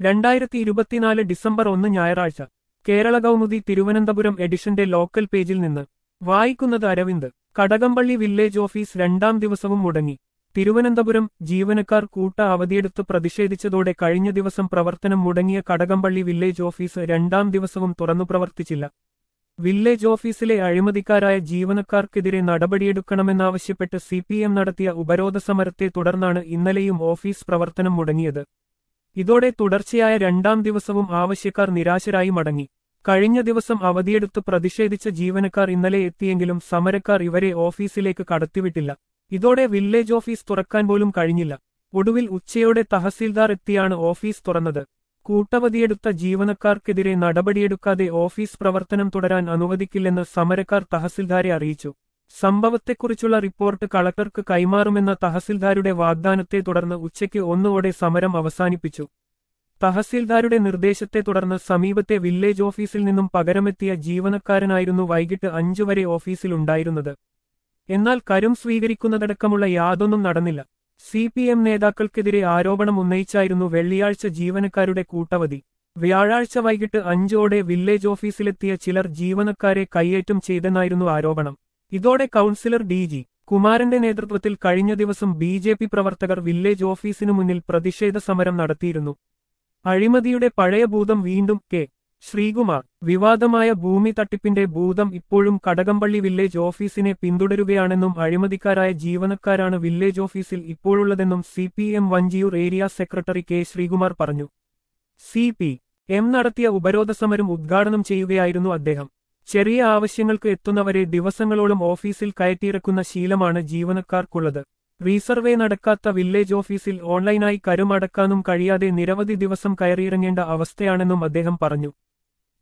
രണ്ടായിരത്തി ഇരുപത്തിനാല് ഡിസംബർ ഒന്ന് ഞായറാഴ്ച കേരള കൗമുദി തിരുവനന്തപുരം എഡിഷന്റെ ലോക്കൽ പേജിൽ നിന്ന് വായിക്കുന്നത് അരവിന്ദ് കടകംപള്ളി വില്ലേജ് ഓഫീസ് രണ്ടാം ദിവസവും മുടങ്ങി തിരുവനന്തപുരം ജീവനക്കാർ കൂട്ട അവധിയെടുത്ത് പ്രതിഷേധിച്ചതോടെ കഴിഞ്ഞ ദിവസം പ്രവർത്തനം മുടങ്ങിയ കടകംപള്ളി വില്ലേജ് ഓഫീസ് രണ്ടാം ദിവസവും തുറന്നു പ്രവർത്തിച്ചില്ല വില്ലേജ് ഓഫീസിലെ അഴിമതിക്കാരായ ജീവനക്കാർക്കെതിരെ നടപടിയെടുക്കണമെന്നാവശ്യപ്പെട്ട് സി പി എം നടത്തിയ ഉപരോധ സമരത്തെ തുടർന്നാണ് ഇന്നലെയും ഓഫീസ് പ്രവർത്തനം മുടങ്ങിയത് ഇതോടെ തുടർച്ചയായ രണ്ടാം ദിവസവും ആവശ്യക്കാർ നിരാശരായി മടങ്ങി കഴിഞ്ഞ ദിവസം അവധിയെടുത്ത് പ്രതിഷേധിച്ച ജീവനക്കാർ ഇന്നലെ എത്തിയെങ്കിലും സമരക്കാർ ഇവരെ ഓഫീസിലേക്ക് കടത്തിവിട്ടില്ല ഇതോടെ വില്ലേജ് ഓഫീസ് തുറക്കാൻ പോലും കഴിഞ്ഞില്ല ഒടുവിൽ ഉച്ചയോടെ തഹസീൽദാർ എത്തിയാണ് ഓഫീസ് തുറന്നത് കൂട്ടവധിയെടുത്ത ജീവനക്കാർക്കെതിരെ നടപടിയെടുക്കാതെ ഓഫീസ് പ്രവർത്തനം തുടരാൻ അനുവദിക്കില്ലെന്ന് സമരക്കാർ തഹസിൽദാരെ അറിയിച്ചു സംഭവത്തെക്കുറിച്ചുള്ള റിപ്പോർട്ട് കളക്ടർക്ക് കൈമാറുമെന്ന തഹസിൽദാരുടെ വാഗ്ദാനത്തെ തുടർന്ന് ഉച്ചയ്ക്ക് ഒന്നുവോടെ സമരം അവസാനിപ്പിച്ചു തഹസിൽദാരുടെ നിർദ്ദേശത്തെ തുടർന്ന് സമീപത്തെ വില്ലേജ് ഓഫീസിൽ നിന്നും പകരമെത്തിയ ജീവനക്കാരനായിരുന്നു വൈകിട്ട് അഞ്ചു വരെ ഓഫീസിലുണ്ടായിരുന്നത് എന്നാൽ കരും സ്വീകരിക്കുന്നതടക്കമുള്ള യാതൊന്നും നടന്നില്ല സി പി എം നേതാക്കൾക്കെതിരെ ആരോപണം ഉന്നയിച്ചായിരുന്നു വെള്ളിയാഴ്ച ജീവനക്കാരുടെ കൂട്ടവധി വ്യാഴാഴ്ച വൈകിട്ട് അഞ്ചോടെ വില്ലേജ് ഓഫീസിലെത്തിയ ചിലർ ജീവനക്കാരെ കൈയേറ്റം ചെയ്തെന്നായിരുന്നു ആരോപണം ഇതോടെ കൗൺസിലർ ഡി ജി കുമാരന്റെ നേതൃത്വത്തിൽ കഴിഞ്ഞ ദിവസം ബി ജെ പി പ്രവർത്തകർ വില്ലേജ് ഓഫീസിനു മുന്നിൽ പ്രതിഷേധ സമരം നടത്തിയിരുന്നു അഴിമതിയുടെ പഴയ ഭൂതം വീണ്ടും കെ ശ്രീകുമാർ വിവാദമായ ഭൂമി തട്ടിപ്പിന്റെ ഭൂതം ഇപ്പോഴും കടകംപള്ളി വില്ലേജ് ഓഫീസിനെ പിന്തുടരുകയാണെന്നും അഴിമതിക്കാരായ ജീവനക്കാരാണ് വില്ലേജ് ഓഫീസിൽ ഇപ്പോഴുള്ളതെന്നും C P M Vanchiyoor area secretary K Sreekumar പറഞ്ഞു സി പി എം നടത്തിയ ഉപരോധ സമരം ഉദ്ഘാടനം ചെയ്യുകയായിരുന്നു അദ്ദേഹം ചെറിയ ആവശ്യങ്ങൾക്ക് എത്തുന്നവരെ ദിവസങ്ങളോളം ഓഫീസിൽ കയറ്റിയിറക്കുന്ന ശീലമാണ് ജീവനക്കാർക്കുള്ളത് റീസർവേ നടക്കാത്ത വില്ലേജ് ഓഫീസിൽ ഓൺലൈനായി കരുമടക്കാനും കഴിയാതെ നിരവധി ദിവസം കയറിയിറങ്ങേണ്ട അവസ്ഥയാണെന്നും അദ്ദേഹം പറഞ്ഞു